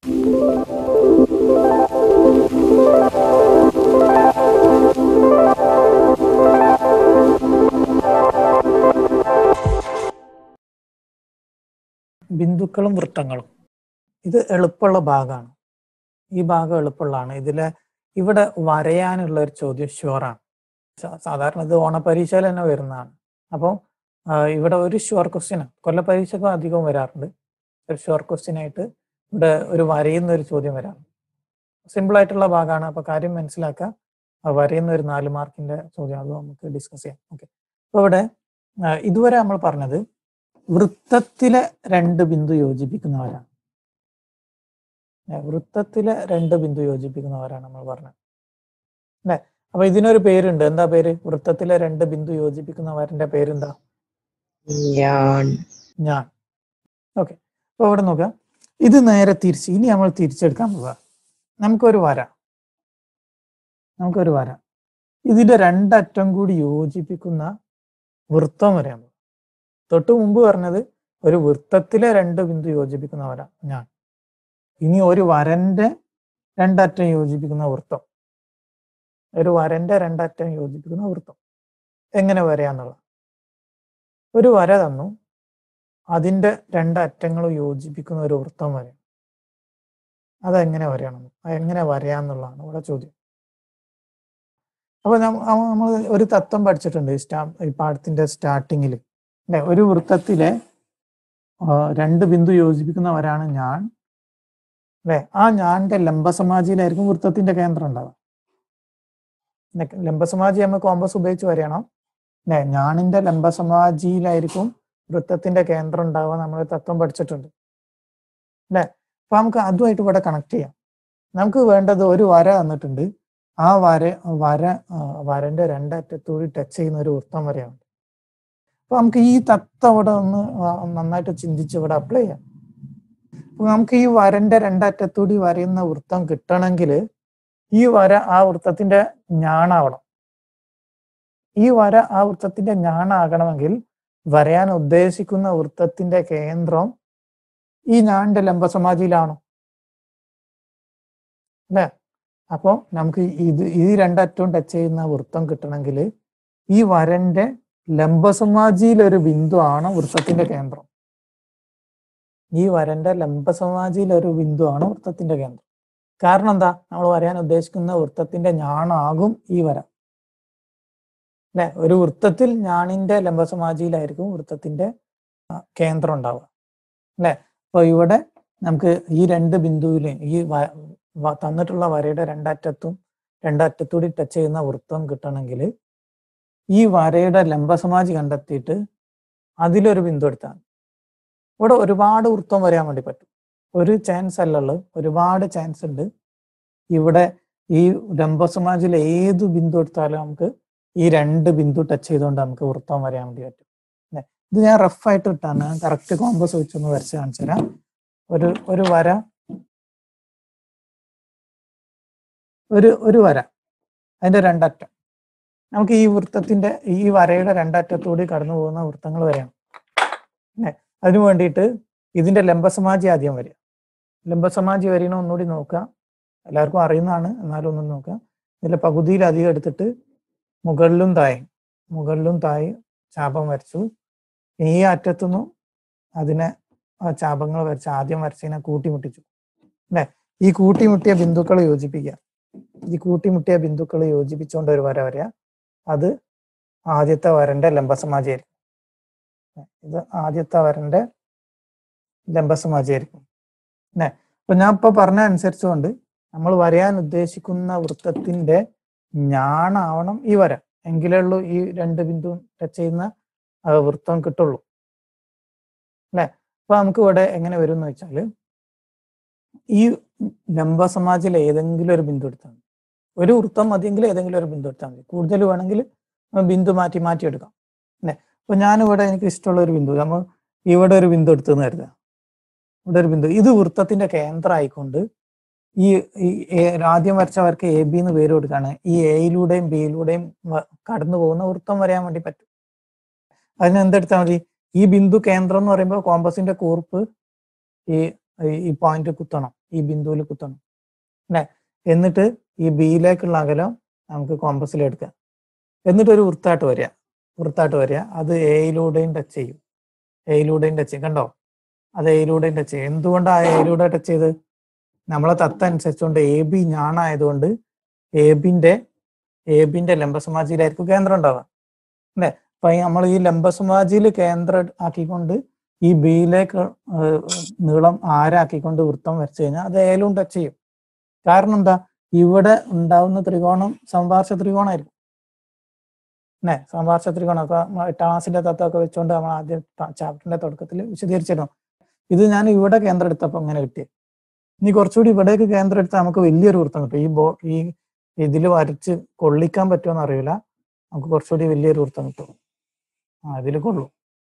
ബിന്ദുക്കളും വൃത്തങ്ങളും ഇത് എളുപ്പമുള്ള ഭാഗമാണ് ഈ ഭാഗം എളുപ്പമുള്ളതാണ് ഇതിലെ ഇവിടെ വരയാനുള്ള ഒരു ചോദ്യം ഷുവറാണ് സാധാരണ ഇത് ഓണപരീക്ഷയിൽ തന്നെ വരുന്നതാണ് അപ്പോൾ ഇവിടെ ഒരു ഷുവർ ക്വസ്റ്റ്യൻ കൊല്ലപരീക്ഷക്കും അധികവും വരാറുണ്ട് ഒരു ഷുവർ ക്വസ്റ്റ്യൻ ആയിട്ട് ഇവിടെ ഒരു വരയുന്ന ഒരു ചോദ്യം വരാറുണ്ട് സിമ്പിൾ ആയിട്ടുള്ള ഭാഗമാണ് അപ്പൊ കാര്യം മനസ്സിലാക്കുക ആ വരയുന്ന ഒരു നാല് മാർക്കിന്റെ ചോദ്യം അത് നമുക്ക് ഡിസ്കസ് ചെയ്യാം ഓക്കെ അപ്പൊ ഇവിടെ ആ, ഇതുവരെ നമ്മൾ പറഞ്ഞത് വൃത്തത്തിലെ രണ്ട് ബിന്ദു യോജിപ്പിക്കുന്നവരാണ് ഏ, വൃത്തത്തിലെ രണ്ട് ബിന്ദു യോജിപ്പിക്കുന്നവരാണ് നമ്മൾ പറഞ്ഞത് അല്ലെ അപ്പൊ ഇതിനൊരു പേരുണ്ട് എന്താ പേര് വൃത്തത്തിലെ രണ്ട് ബിന്ദു യോജിപ്പിക്കുന്നവരുടെ പേരെന്താ ഞാൻ ഞാൻ ഓക്കെ അപ്പൊ ഇവിടെ നോക്കാം ഇത് നേരെ തിരിച്ച് ഇനി നമ്മൾ തിരിച്ചെടുക്കാൻ പോവുക നമുക്കൊരു വര നമുക്കൊരു വര ഇതിന്റെ രണ്ടറ്റം കൂടി യോജിപ്പിക്കുന്ന വൃത്തം വരെയാൻ പോകും തൊട്ട് മുമ്പ് പറഞ്ഞത് ഒരു വൃത്തത്തിലെ രണ്ട് ബിന്ദു യോജിപ്പിക്കുന്ന വര ഞാൻ ഇനി ഒരു വരന്റെ രണ്ടറ്റം യോജിപ്പിക്കുന്ന വൃത്തം ഒരു വരന്റെ രണ്ടറ്റം യോജിപ്പിക്കുന്ന വൃത്തം എങ്ങനെ വരയാന്നുള്ള ഒരു വര തന്നു അതിന്റെ രണ്ട് അറ്റങ്ങളും യോജിപ്പിക്കുന്ന ഒരു വൃത്തം വരെ അതെങ്ങനെ വരയണം അതെങ്ങനെ വരയാന്നുള്ളതാണ് ഇവിടെ ചോദ്യം അപ്പൊ നമ്മൾ ഒരു തത്വം പഠിച്ചിട്ടുണ്ട് ഈ സ്റ്റാ ഈ പാഠത്തിന്റെ സ്റ്റാർട്ടിങ്ങിൽ അല്ലെ ഒരു വൃത്തത്തിലെ ആ, രണ്ട് ബിന്ദു യോജിപ്പിക്കുന്നവരാണ് ഞാൻ അല്ലെ ആ ഞാന്റെ ലംബസമാജിയിലായിരിക്കും വൃത്തത്തിന്റെ കേന്ദ്രം ഉണ്ടാവുക നെ- ലംബസമാജി നമ്മൾ കോമ്പസ് ഉപയോഗിച്ച് വരയണം അല്ലെ ഞാനിന്റെ ലംബസമാജിയിലായിരിക്കും വൃത്തത്തിന്റെ കേന്ദ്രം ഉണ്ടാവുക നമ്മൾ തത്വം പഠിച്ചിട്ടുണ്ട് അല്ലെ അപ്പൊ നമുക്ക് അതുമായിട്ട് ഇവിടെ കണക്ട് ചെയ്യാം നമുക്ക് വേണ്ടത് ഒരു വര തന്നിട്ടുണ്ട് ആ വര വര ആ, വരന്റെ രണ്ടറ്റത്തൂടി ടച്ച് ചെയ്യുന്ന ഒരു വൃത്തം വരെയാണ് അപ്പൊ നമുക്ക് ഈ തത്വം ഇവിടെ ഒന്ന് ആ, നന്നായിട്ട് ചിന്തിച്ച് ഇവിടെ അപ്ലൈ ചെയ്യാം അപ്പൊ നമുക്ക് ഈ വരന്റെ രണ്ടറ്റത്തൂടി വരയുന്ന വൃത്തം കിട്ടണമെങ്കിൽ ഈ വര ആ വൃത്തത്തിന്റെ ഞാണാവണം ഈ വര ആ വൃത്തത്തിന്റെ ഞാണാകണമെങ്കിൽ വരയാൻ ഉദ്ദേശിക്കുന്ന വൃത്തത്തിന്റെ കേന്ദ്രം ഈ ഞാന്റെ ലംബസമാജിയിലാണോ അല്ലേ അപ്പോൾ നമുക്ക് ഇത് ഈ രണ്ടറ്റവും ടച്ച് ചെയ്യുന്ന വൃത്തം കിട്ടണമെങ്കിൽ ഈ വരന്റെ ലംബസമാജിയിൽ ഒരു ബിന്ദു ആണ് വൃത്തത്തിന്റെ കേന്ദ്രം ഈ വരന്റെ ലംബസമാജിയിൽ ഒരു ബിന്ദു ആണ് വൃത്തത്തിന്റെ കേന്ദ്രം കാരണം എന്താ നമ്മൾ വരയാൻ ഉദ്ദേശിക്കുന്ന വൃത്തത്തിന്റെ ഞാണാകും ഈ വര അല്ലെ ഒരു വൃത്തത്തിൽ ഞാണിന്റെ ലംബസമാജിയിലായിരിക്കും വൃത്തത്തിന്റെ ആ, കേന്ദ്രം ഉണ്ടാവുക അല്ലെ അപ്പൊ ഇവിടെ നമുക്ക് ഈ രണ്ട് ബിന്ദുവിലെ ഈ വ- വ- തന്നിട്ടുള്ള വരയുടെ രണ്ടറ്റത്തും രണ്ടറ്റത്തൂടി ടച്ച് ചെയ്യുന്ന വൃത്തം കിട്ടണമെങ്കിൽ ഈ വരയുടെ ലംബസമാജി കണ്ടെത്തിയിട്ട് അതിലൊരു ബിന്ദു എടുത്താൽ മതി. ഇവിടെ ഒരുപാട് വൃത്തം വരാൻ വേണ്ടി പറ്റും ഒരു ചാൻസ് അല്ലുള്ളൂ ഒരുപാട് ചാൻസ് ഉണ്ട് ഇവിടെ ഈ ലംബസമാജിൽ ഏത് ബിന്ദു എടുത്താലും നമുക്ക് ഈ രണ്ട് ബിന്ദു ടച്ച് ചെയ്തുകൊണ്ട് നമുക്ക് വൃത്തം വരാൻ വേണ്ടി പറ്റും ല്ലേ? ഇത് ഞാൻ റഫ് ആയിട്ട് ഇട്ടാണ് കറക്റ്റ് കോമ്പസ് വെച്ചൊന്ന് വരച്ച് കാണിച്ചു തരാം ഒരു ഒരു വര ഒരു ഒരു വര അതിന്റെ രണ്ടറ്റം നമുക്ക് ഈ വൃത്തത്തിന്റെ ഈ വരയുടെ രണ്ടറ്റത്തൂടി കടന്നു പോകുന്ന വൃത്തങ്ങൾ വരെയാണ് അല്ലേ അതിനു വേണ്ടിയിട്ട് ഇതിന്റെ ലംബസമാജി ആദ്യം വരിക ലംബസമാജി വരീണ ഒന്നുകൂടി നോക്കുക എല്ലാവർക്കും അറിയുന്നതാണ് എന്നാലും ഒന്നും നോക്കുക ഇതിന്റെ പകുതിയിൽ അധികം എടുത്തിട്ട് മുകളിലും തായും മുകളിലും തായി ചാപം വരച്ചു ഇനി ഈ അറ്റത്തുനിന്നും അതിനെ ആ ചാപങ്ങൾ വരച്ച് ആദ്യം വരച്ചതിനെ കൂട്ടിമുട്ടിച്ചു അല്ലെ ഈ കൂട്ടിമുട്ടിയ ബിന്ദുക്കൾ യോജിപ്പിക്കുക ഈ കൂട്ടിമുട്ടിയ ബിന്ദുക്കൾ യോജിപ്പിച്ചുകൊണ്ട് ഒരു വര വരിക അത് ആദ്യത്തെ വരന്റെ ലംബസമാജിയായിരിക്കും ഇത് ആദ്യത്തെ വരന്റെ ലംബസമാജിയായിരിക്കും അല്ലെ അപ്പൊ ഞാൻ ഇപ്പൊ പറഞ്ഞ അനുസരിച്ചുകൊണ്ട് നമ്മൾ വരയാൻ ഉദ്ദേശിക്കുന്ന വൃത്തത്തിന്റെ ഞാണാവണം ഈ വര എങ്കിലേ ഉള്ളൂ ഈ രണ്ട് ബിന്ദു ടച്ച് ചെയ്യുന്ന ആ വൃത്തം കിട്ടുള്ളൂ അല്ലെ അപ്പൊ നമുക്ക് ഇവിടെ എങ്ങനെ വരും എന്ന് വെച്ചാല് ഈ ലംബസമാജിൽ ഏതെങ്കിലും ഒരു ബിന്ദു എടുത്താൽ മതി ഒരു വൃത്തം മതിയെങ്കിൽ ഏതെങ്കിലും ഒരു ബിന്ദു എടുത്താൽ മതി കൂടുതൽ വേണമെങ്കിൽ ബിന്ദു മാറ്റി മാറ്റി എടുക്കാം അല്ലെ അപ്പൊ ഞാനിവിടെ എനിക്ക് ഇഷ്ടമുള്ള ഒരു ബിന്ദു നമ്മൾ ഇവിടെ ഒരു ബിന്ദു എടുത്തെന്ന് കരുതാം ഇവിടെ ഒരു ബിന്ദു ഇത് വൃത്തത്തിന്റെ കേന്ദ്രം ആയിക്കൊണ്ട് ഈ ഈ എ- ആദ്യം വരച്ചവർക്ക് എ ബി എന്ന് പേര് കൊടുക്കാണ് ഈ എയിലൂടെയും ബിയിലൂടെയും കടന്നു പോകുന്ന വൃത്തം വരയാൻ വേണ്ടി പറ്റും അതിന് എന്തെടുത്താൽ മതി ഈ ബിന്ദു കേന്ദ്രം എന്ന് പറയുമ്പോൾ കോമ്പസിന്റെ കൂർപ്പ് ഈ ഈ പോയിന്റ് കുത്തണം ഈ ബിന്ദുവിൽ കുത്തണം അല്ലെ എന്നിട്ട് ഈ ബിയിലേക്കുള്ള അകലം നമുക്ക് കോമ്പസിൽ എടുക്കാം എന്നിട്ട് ഒരു വൃത്തായിട്ട് വരിക വൃത്തായിട്ട് വരിക അത് എയിലൂടെയും ടച്ച് ചെയ്യും എയിലൂടെയും ടച്ച് ചെയ്യും കണ്ടോ അത് എയിലൂടെയും ടച്ച് ചെയ്യും എന്തുകൊണ്ടാണ് എയിലൂടെ ടച്ച് ചെയ്ത് നമ്മളെ തത്ത അനുസരിച്ചുകൊണ്ട് എ ബി ഞാണായതുകൊണ്ട് എ ബിന്റെ എ ബിന്റെ ലംബസമാജിയിലായിരിക്കും കേന്ദ്രം ഉണ്ടാവുക അല്ലെ അപ്പൊ നമ്മൾ ഈ ലംബസമാജിയിൽ കേന്ദ്രം ആക്കിക്കൊണ്ട് ഈ ബിയിലേക്ക് നീളം ആരാക്കിക്കൊണ്ട് വൃത്തം വരച്ചു കഴിഞ്ഞാൽ അത് ഏലും ടച്ച് ചെയ്യും കാരണം എന്താ ഇവിടെ ഉണ്ടാവുന്ന ത്രികോണം സംവാർഷ ത്രികോണമായിരിക്കും അല്ലേ സംവാർഷ ത്രികോണം ഒക്കെ നമ്മ എട്ടാം ക്ലാസ്സിന്റെ തത്വമൊക്കെ വെച്ചുകൊണ്ട് നമ്മൾ ആദ്യം ചാപ്റ്ററിന്റെ തുടക്കത്തിൽ വിശദീകരിച്ചിരുന്നു ഇത് ഞാൻ ഇവിടെ കേന്ദ്രം എടുത്തപ്പോൾ അങ്ങനെ കിട്ടിയത് ഇനി കുറച്ചുകൂടി ഇവിടേക്ക് കേന്ദ്രം എടുത്താൽ നമുക്ക് വലിയൊരു വൃത്തം കിട്ടും ഈ ബോ ഈ ഇതിൽ വരച്ച് കൊള്ളിക്കാൻ പറ്റുമോ അറിയില്ല നമുക്ക് കുറച്ചുകൂടി വലിയൊരു വൃത്തം കിട്ടും ആ ഇതിൽ കൊള്ളും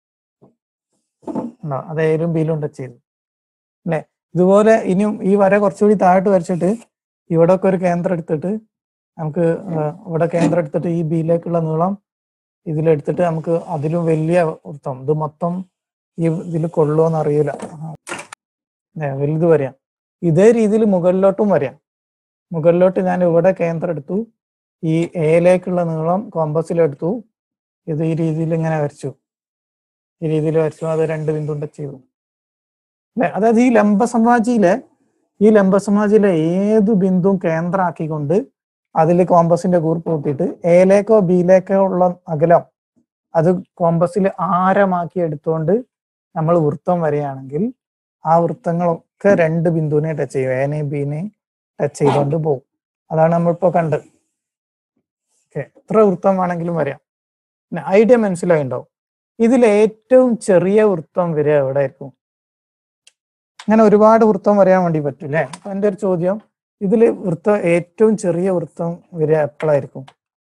ഉണ്ടോ അത് ഏലും ബിയിലും ടച്ച് ചെയ്തു അല്ലെ ഇതുപോലെ ഇനിയും ഈ വര കുറച്ചുകൂടി താഴോട്ട് വരച്ചിട്ട് ഇവിടെ ഒക്കെ ഒരു കേന്ദ്രം എടുത്തിട്ട് നമുക്ക് ആ, ഇവിടെ കേന്ദ്രം എടുത്തിട്ട് ഈ ബിയിലേക്കുള്ള നീളം ഇതിലെടുത്തിട്ട് നമുക്ക് അതിലും വലിയ വൃത്തം ഇത് മൊത്തം ഈ ഇതിൽ കൊള്ളുമോന്ന് അറിയില്ല ആ. ഏ, വലുത് വരാം ഇതേ രീതിയിൽ മുകളിലോട്ടും വരാം മുകളിലോട്ട് ഞാൻ ഇവിടെ കേന്ദ്രം എടുത്തു ഈ എയിലേക്കുള്ള നീളം കോമ്പസിലെടുത്തു ഇത് ഈ രീതിയിൽ ഇങ്ങനെ വരച്ചു ഈ രീതിയിൽ വരച്ചു അത് രണ്ട് ബിന്ദു ടച്ച് ചെയ്തു അല്ലെ അതായത് ഈ ലംബസമാജിയിലെ ഈ ലംബസമാജിയിലെ ഏത് ബിന്ദുവും കേന്ദ്രമാക്കിക്കൊണ്ട് അതിൽ കോമ്പസിന്റെ കൂർപ്പ് കൂട്ടിയിട്ട് എയിലേക്കോ ബിയിലേക്കോ ഉള്ള അകലം അത് കോമ്പസിൽ ആരമാക്കി എടുത്തുകൊണ്ട് നമ്മൾ വൃത്തം വരികയാണെങ്കിൽ ആ വൃത്തങ്ങളൊക്കെ രണ്ട് ബിന്ദുവിനെ ടച്ച് ചെയ്യും എനെയും ബിനെയും ടച്ച് ചെയ്തുകൊണ്ട് പോകും അതാണ് നമ്മളിപ്പോ കണ്ടത് ഓക്കെ എത്ര വൃത്തം വേണമെങ്കിലും വരാം പിന്നെ ഐഡിയ മനസ്സിലായിണ്ടാവും ഇതിൽ ഏറ്റവും ചെറിയ വൃത്തം വരിക എവിടെ ആയിരിക്കും അങ്ങനെ ഒരുപാട് വൃത്തം വരാൻ വേണ്ടി പറ്റും അല്ലേ അപ്പൊ എന്റെ ഒരു ചോദ്യം ഇതിൽ വൃത്തം ഏറ്റവും ചെറിയ വൃത്തം വരിക എപ്പോഴായിരിക്കും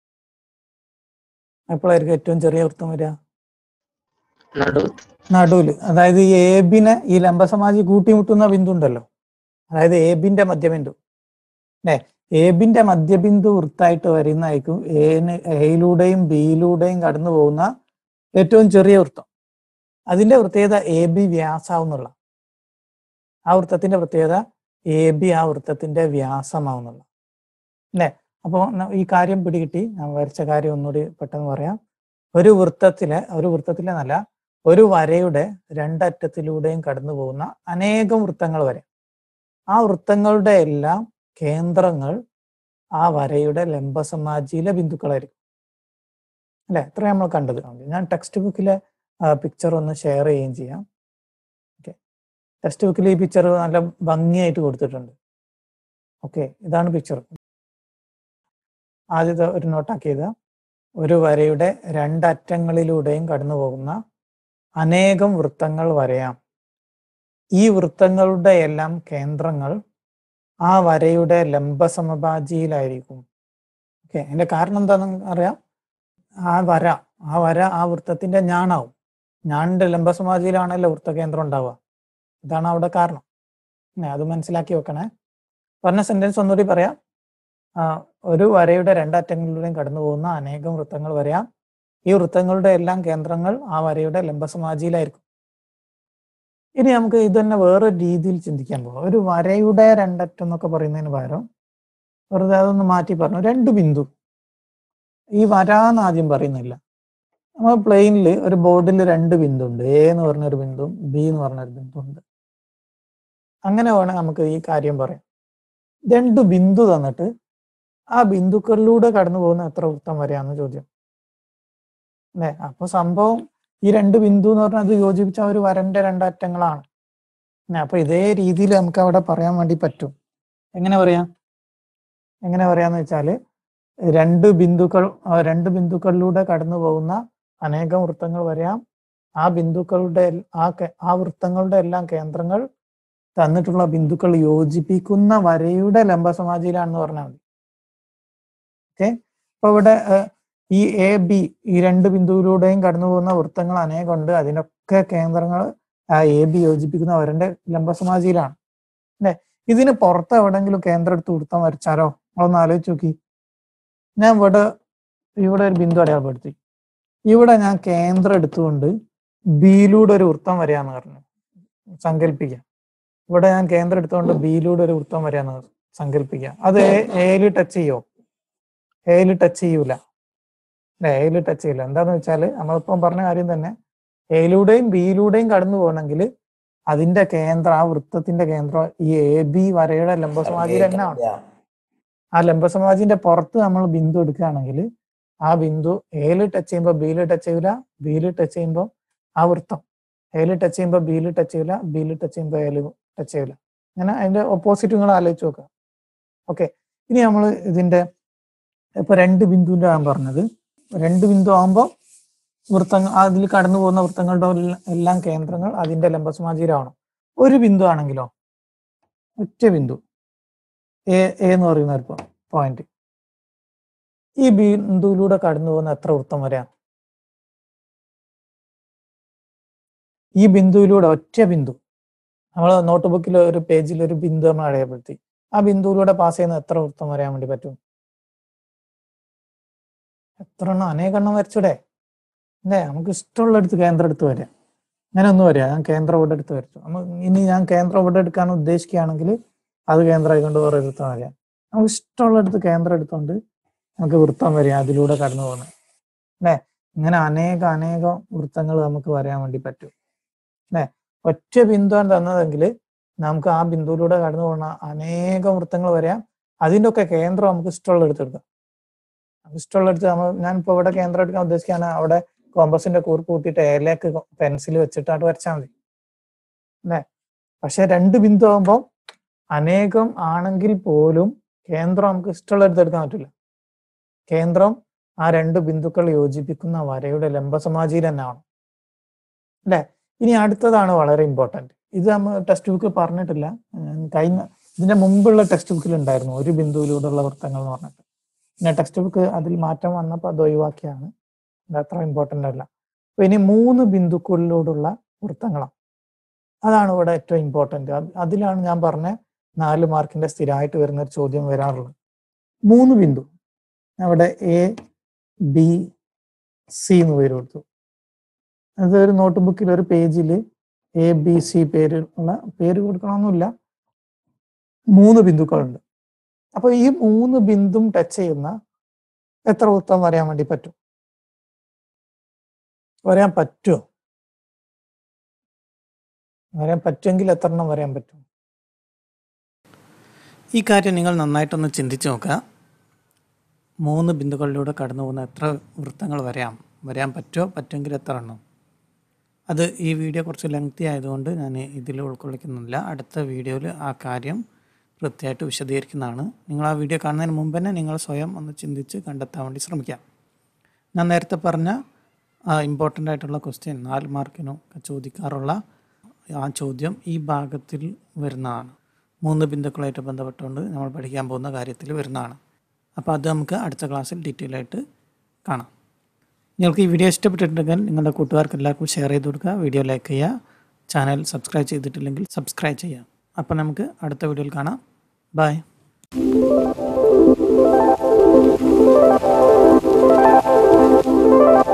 എപ്പോഴായിരിക്കും ഏറ്റവും ചെറിയ വൃത്തം വരിക നടു നടുവില് അതായത് ഈ ഏബിനെ ഈ ലംബസമാജി കൂട്ടിമുട്ടുന്ന ബിന്ദു ഉണ്ടല്ലോ അതായത് ഏബിന്റെ മധ്യബിന്ദു അല്ലെ ഏബിന്റെ മധ്യബിന്ദു വൃത്തായിട്ട് വരുന്നതായിരിക്കും ഏന് എയിലൂടെയും ബിയിലൂടെയും കടന്നു പോകുന്ന ഏറ്റവും ചെറിയ വൃത്തം അതിന്റെ പ്രത്യേകത എ ബി വ്യാസാവുന്നുള്ള ആ വൃത്തത്തിന്റെ പ്രത്യേകത എ ബി ആ വൃത്തത്തിന്റെ വ്യാസമാവുന്നുള്ള അല്ലെ അപ്പോൾ ഈ കാര്യം പിടികിട്ടി ഞാൻ വരച്ച കാര്യം ഒന്നുകൂടി പെട്ടെന്ന് പറയാം ഒരു വൃത്തത്തിലെ ഒരു വൃത്തത്തിലെ നല്ല ഒരു വരയുടെ രണ്ടറ്റത്തിലൂടെയും കടന്നു പോകുന്ന അനേകം വൃത്തങ്ങൾ വരെ ആ വൃത്തങ്ങളുടെ എല്ലാം കേന്ദ്രങ്ങൾ ആ വരയുടെ ലംബസമാജിയിലെ ബിന്ദുക്കളായിരിക്കും അല്ലെ എത്ര നമ്മൾ കണ്ടത് ഞാൻ ടെക്സ്റ്റ് ബുക്കിലെ പിക്ചർ ഒന്ന് ഷെയർ ചെയ്യുകയും ചെയ്യാം ഓക്കെ ടെക്സ്റ്റ് ബുക്കിൽ ഈ പിക്ചർ നല്ല ഭംഗിയായിട്ട് കൊടുത്തിട്ടുണ്ട് ഓക്കെ ഇതാണ് പിക്ചർ ആദ്യത്തെ ഒരു നോട്ടാക്കിയത് ഒരു വരയുടെ രണ്ടറ്റങ്ങളിലൂടെയും കടന്നു പോകുന്ന അനേകം വൃത്തങ്ങൾ വരയാം ഈ വൃത്തങ്ങളുടെ എല്ലാം കേന്ദ്രങ്ങൾ ആ വരയുടെ ലംബസമഭാജിയിലായിരിക്കും ഓക്കെ അതിന്റെ കാരണം എന്താണെന്ന് അറിയാം ആ വര ആ വര ആ വൃത്തത്തിന്റെ ഞാണാവും ഞാണിന്റെ ലംബസമാജിയിലാണല്ലോ വൃത്തകേന്ദ്രം ഉണ്ടാവുക ഇതാണ് അവിടെ കാരണം ഏ, അത് മനസ്സിലാക്കി വെക്കണേ പറഞ്ഞ സെന്റൻസ് ഒന്നുകൂടി പറയാം ആ, ഒരു വരയുടെ രണ്ടറ്റങ്ങളിലൂടെയും കടന്നു പോകുന്ന അനേകം വൃത്തങ്ങൾ വരയാം ഈ വൃത്തങ്ങളുടെ എല്ലാം കേന്ദ്രങ്ങൾ ആ വരയുടെ ലംബസമാജിയിലായിരിക്കും ഇനി നമുക്ക് ഇത് തന്നെ വേറെ രീതിയിൽ ചിന്തിക്കാൻ പോകാം ഒരു വരയുടെ രണ്ടറ്റം എന്നൊക്കെ പറയുന്നതിന് പകരം വെറുതെ അതൊന്ന് മാറ്റി പറഞ്ഞു രണ്ട് ബിന്ദു ഈ വര എന്ന് ആദ്യം പറയുന്നില്ല നമ്മൾ പ്ലെയിനിൽ ഒരു ബോർഡിൽ രണ്ട് ബിന്ദു ഉണ്ട് എ എന്ന് പറഞ്ഞ ഒരു ബിന്ദു ബി എന്ന് പറഞ്ഞ ഒരു ബിന്ദു ഉണ്ട് അങ്ങനെ വേണം നമുക്ക് ഈ കാര്യം പറയാം രണ്ട് ബിന്ദു തന്നിട്ട് ആ ബിന്ദുക്കളിലൂടെ കടന്നു പോകുന്ന എത്ര വൃത്തം വരെയാന്ന് ചോദ്യം അല്ലെ അപ്പൊ സംഭവം ഈ രണ്ട് ബിന്ദു എന്ന് പറഞ്ഞാൽ അത് യോജിപ്പിച്ച ഒരു വരന്റെ രണ്ടറ്റങ്ങളാണ് ന്നെ, അപ്പൊ ഇതേ രീതിയിൽ നമുക്ക് അവിടെ പറയാൻ വേണ്ടി പറ്റും എങ്ങനെ പറയാം എങ്ങനെ പറയാന്ന് വെച്ചാല് രണ്ട് ബിന്ദുക്കൾ ആ രണ്ട് ബിന്ദുക്കളിലൂടെ കടന്നു പോകുന്ന അനേകം വൃത്തങ്ങൾ വരാം ആ ബിന്ദുക്കളുടെ എൽ- ആ കെ- ആ വൃത്തങ്ങളുടെ എല്ലാം കേന്ദ്രങ്ങൾ തന്നിട്ടുള്ള ബിന്ദുക്കൾ യോജിപ്പിക്കുന്ന വരയുടെ ലംബസമാജിയിലാണെന്ന് പറഞ്ഞാൽ മതി ഓക്കെ അപ്പൊ ഇവിടെ ഏഹ്, ഈ എ ബി ഈ രണ്ട് ബിന്ദുവിലൂടെയും കടന്നു പോകുന്ന വൃത്തങ്ങൾ അനേകമുണ്ട് അതിനൊക്കെ കേന്ദ്രങ്ങൾ ആ എ ബി യോജിപ്പിക്കുന്ന വരന്റെ ലംബസമാജിയിലാണ് അല്ലെ ഇതിന് പുറത്ത് എവിടെങ്കിലും കേന്ദ്രം എടുത്ത് വൃത്തം വരച്ചാലോ നമ്മളൊന്ന് ആലോചിച്ച് നോക്കി ഞാൻ ഇവിടെ ഇവിടെ ഒരു ബിന്ദു അടയാളപ്പെടുത്തി ഇവിടെ ഞാൻ കേന്ദ്രം എടുത്തുകൊണ്ട് ബിയിലൂടെ ഒരു വൃത്തം വരികയെന്ന് പറഞ്ഞു സങ്കല്പിക്കാം ഇവിടെ ഞാൻ കേന്ദ്രം എടുത്തുകൊണ്ട് ബിയിലൂടെ ഒരു വൃത്തം വരെയാണ് സങ്കല്പിക്കുക അത് എയിൽ ടച്ച് ചെയ്യോ എയിൽ ടച്ച് ചെയ്യൂല എയിൽ ടച്ച് ചെയ്യില്ല എന്താന്ന് വെച്ചാൽ നമ്മളിപ്പം പറഞ്ഞ കാര്യം തന്നെ എയിലൂടെയും ബിയിലൂടെയും കടന്നു പോകണമെങ്കിൽ അതിന്റെ കേന്ദ്രം ആ വൃത്തത്തിന്റെ കേന്ദ്രം ഈ എ ബി വരയുടെ ലംബസമാധി തന്നെയാണ് ആ ലംബസമാജിന്റെ പുറത്ത് നമ്മൾ ബിന്ദു എടുക്കുകയാണെങ്കിൽ ആ ബിന്ദു എയിൽ ടച്ച് ചെയ്യുമ്പോൾ ബിയിൽ ടച്ച് ചെയ്യൂല ബിയിൽ ടച്ച് ചെയ്യുമ്പോൾ ആ വൃത്തം എയിൽ ടച്ച് ചെയ്യുമ്പോൾ ബിയിൽ ടച്ച് ചെയ്യൂല ബിയിൽ ടച്ച് ചെയ്യുമ്പോൾ എയിൽ ടച്ച് ചെയ്യൂല അങ്ങനെ അതിന്റെ ഓപ്പോസിറ്റ് നിങ്ങൾ ആലോചിച്ച് നോക്കുക ഓക്കെ ഇനി നമ്മൾ ഇതിന്റെ ഇപ്പൊ രണ്ട് ബിന്ദുവിന്റെ ഞാൻ പറഞ്ഞത് രണ്ട് ബിന്ദു ആകുമ്പോൾ വൃത്തങ്ങൾ അതിൽ കടന്നു പോകുന്ന വൃത്തങ്ങളുടെ എല്ലാം- എല്ലാം കേന്ദ്രങ്ങൾ അതിന്റെ ലംബസമാചീരമാണ് ഒരു ബിന്ദു ആണെങ്കിലോ ഒറ്റ ബിന്ദു എ എ എന്ന് പറയുന്ന ഒരു പോയിന്റ് ഈ ബിന്ദുവിലൂടെ കടന്നു പോകുന്ന എത്ര വൃത്തം വരെയാണ് ഈ ബിന്ദുവിലൂടെ ഒറ്റ ബിന്ദു നമ്മൾ നോട്ട് ബുക്കിൽ ഒരു പേജിൽ ഒരു ബിന്ദു നമ്മൾ അടയപ്പെടുത്തി ആ ബിന്ദുവിലൂടെ പാസ് ചെയ്യുന്ന എത്ര വൃത്തം വരാൻ വേണ്ടി പറ്റും എത്ര എണ്ണം അനേകെണ്ണം വരച്ചൂടെ അല്ലേ നമുക്ക് ഇഷ്ടമുള്ള എടുത്ത് കേന്ദ്രം എടുത്ത് വരാം അങ്ങനെ ഒന്നും വരിക ഞാൻ കേന്ദ്രം ഇവിടെ എടുത്ത് വരച്ചു നമ്മ ഇനി ഞാൻ കേന്ദ്രം ഇവിടെ എടുക്കാൻ ഉദ്ദേശിക്കുകയാണെങ്കിൽ അത് കേന്ദ്രമായിക്കൊണ്ട് വേറെ വൃത്തം വരിക നമുക്ക് ഇഷ്ടമുള്ള എടുത്ത് കേന്ദ്രം എടുത്തുകൊണ്ട് നമുക്ക് വൃത്തം വരിക അതിലൂടെ കടന്നു പോകുന്നത് അല്ലേ ഇങ്ങനെ അനേക അനേകം വൃത്തങ്ങൾ നമുക്ക് വരാൻ വേണ്ടി പറ്റും അല്ലേ ഒറ്റ ബിന്ദുവാണ് തന്നതെങ്കിൽ നമുക്ക് ആ ബിന്ദുവിലൂടെ കടന്നു പോകുന്ന അനേകം വൃത്തങ്ങൾ വരാം അതിൻ്റെ ഒക്കെ കേന്ദ്രം നമുക്ക് ഇഷ്ടമുള്ള എടുത്തെടുക്കാം നമുക്ക് ഇഷ്ടമുള്ള എടുത്ത് നമ്മൾ ഞാനിപ്പോ ഇവിടെ കേന്ദ്രം എടുക്കാൻ ഉദ്ദേശിക്കുകയാണ് അവിടെ കോമ്പസിന്റെ കൂർപ്പ് കൂട്ടിയിട്ട് ഏലേക്ക് പെൻസിൽ വെച്ചിട്ട് അവിടെ വരച്ചാൽ മതി അല്ലേ പക്ഷെ രണ്ട് ബിന്ദു ആകുമ്പോൾ അനേകം ആണെങ്കിൽ പോലും കേന്ദ്രം നമുക്ക് ഇഷ്ടമുള്ള എടുത്തെടുക്കാൻ പറ്റില്ല കേന്ദ്രം ആ രണ്ട് ബിന്ദുക്കൾ യോജിപ്പിക്കുന്ന വരയുടെ ലംബസമാജിയിൽ തന്നെയാണ് അല്ലെ ഇനി അടുത്തതാണ് വളരെ ഇമ്പോർട്ടന്റ് ഇത് നമ്മൾ ടെക്സ്റ്റ് ബുക്ക് പറഞ്ഞിട്ടില്ല ഉം, കഴിഞ്ഞ ഇതിന്റെ മുമ്പുള്ള ടെക്സ്റ്റ് ബുക്കിൽ ഉണ്ടായിരുന്നു ഒരു ബിന്ദുവിലൂടെയുള്ള വൃത്തങ്ങൾ എന്ന് പറഞ്ഞിട്ട് പിന്നെ ടെക്സ്റ്റ് ബുക്ക് അതിൽ മാറ്റം വന്നപ്പോൾ അത് ഒഴിവാക്കിയാണ് ഇത് അത്ര ഇമ്പോർട്ടന്റ് അല്ല അപ്പൊ ഇനി മൂന്ന് ബിന്ദുക്കളിലൂടെയുള്ള വൃത്തങ്ങളാണ് അതാണ് ഇവിടെ ഏറ്റവും ഇമ്പോർട്ടന്റ് അതിലാണ് ഞാൻ പറഞ്ഞ നാല് മാർക്കിന്റെ സ്ഥിരമായിട്ട് വരുന്ന ഒരു ചോദ്യം വരാറുള്ളത് മൂന്ന് ബിന്ദു അവിടെ എ ബി സി എന്ന് പേര് കൊടുത്തു അത് ഒരു നോട്ട് ബുക്കിൽ ഒരു പേജിൽ എ ബി സി പേര് ഉള്ള പേര് കൊടുക്കണമെന്നില്ല മൂന്ന് ബിന്ദുക്കളുണ്ട് അപ്പൊ ഈ മൂന്ന് ബിന്ദും ടച്ച് ചെയ്യുന്ന എത്ര വൃത്തം വരയാൻ വേണ്ടി പറ്റും വരാൻ പറ്റുമോ വരാൻ പറ്റുമെങ്കിൽ എത്ര എണ്ണം വരാൻ പറ്റും ഈ കാര്യം നിങ്ങൾ നന്നായിട്ടൊന്ന് ചിന്തിച്ച് നോക്കുക മൂന്ന് ബിന്ദുക്കളിലൂടെ കടന്നു പോകുന്ന എത്ര വൃത്തങ്ങൾ വരാം വരാൻ പറ്റുമോ പറ്റുമെങ്കിൽ എത്ര എണ്ണം അത് ഈ വീഡിയോ കുറച്ച് ലെങ്തി ആയതുകൊണ്ട് ഞാൻ ഇതിൽ ഉൾക്കൊള്ളിക്കുന്നില്ല അടുത്ത വീഡിയോയിൽ ആ കാര്യം കൃത്യമായിട്ട് വിശദീകരിക്കുന്നതാണ് നിങ്ങൾ ആ വീഡിയോ കാണുന്നതിന് മുമ്പ് തന്നെ നിങ്ങൾ സ്വയം ഒന്ന് ചിന്തിച്ച് കണ്ടെത്താൻ വേണ്ടി ശ്രമിക്കാം ഞാൻ നേരത്തെ പറഞ്ഞ ആ ഇമ്പോർട്ടൻ്റ് ആയിട്ടുള്ള ക്വസ്റ്റ്യൻ നാല് മാർക്കിനും ഒക്കെ ചോദിക്കാറുള്ള ആ ചോദ്യം ഈ ഭാഗത്തിൽ വരുന്നതാണ് മൂന്ന് ബിന്ദുക്കളായിട്ട് ബന്ധപ്പെട്ടുകൊണ്ട് നമ്മൾ പഠിക്കാൻ പോകുന്ന കാര്യത്തിൽ വരുന്നതാണ് അപ്പോൾ അത് നമുക്ക് അടുത്ത ക്ലാസ്സിൽ ഡീറ്റെയിൽ ആയിട്ട് കാണാം നിങ്ങൾക്ക് ഈ വീഡിയോ ഇഷ്ടപ്പെട്ടിട്ടുണ്ടെങ്കിൽ നിങ്ങളുടെ കൂട്ടുകാർക്ക് എല്ലാവർക്കും ഷെയർ ചെയ്ത് കൊടുക്കുക വീഡിയോ ലൈക്ക് ചെയ്യുക ചാനൽ സബ്സ്ക്രൈബ് ചെയ്തിട്ടില്ലെങ്കിൽ സബ്സ്ക്രൈബ് ചെയ്യുക അപ്പോൾ നമുക്ക് അടുത്ത വീഡിയോയിൽ കാണാം ബൈ Thank you.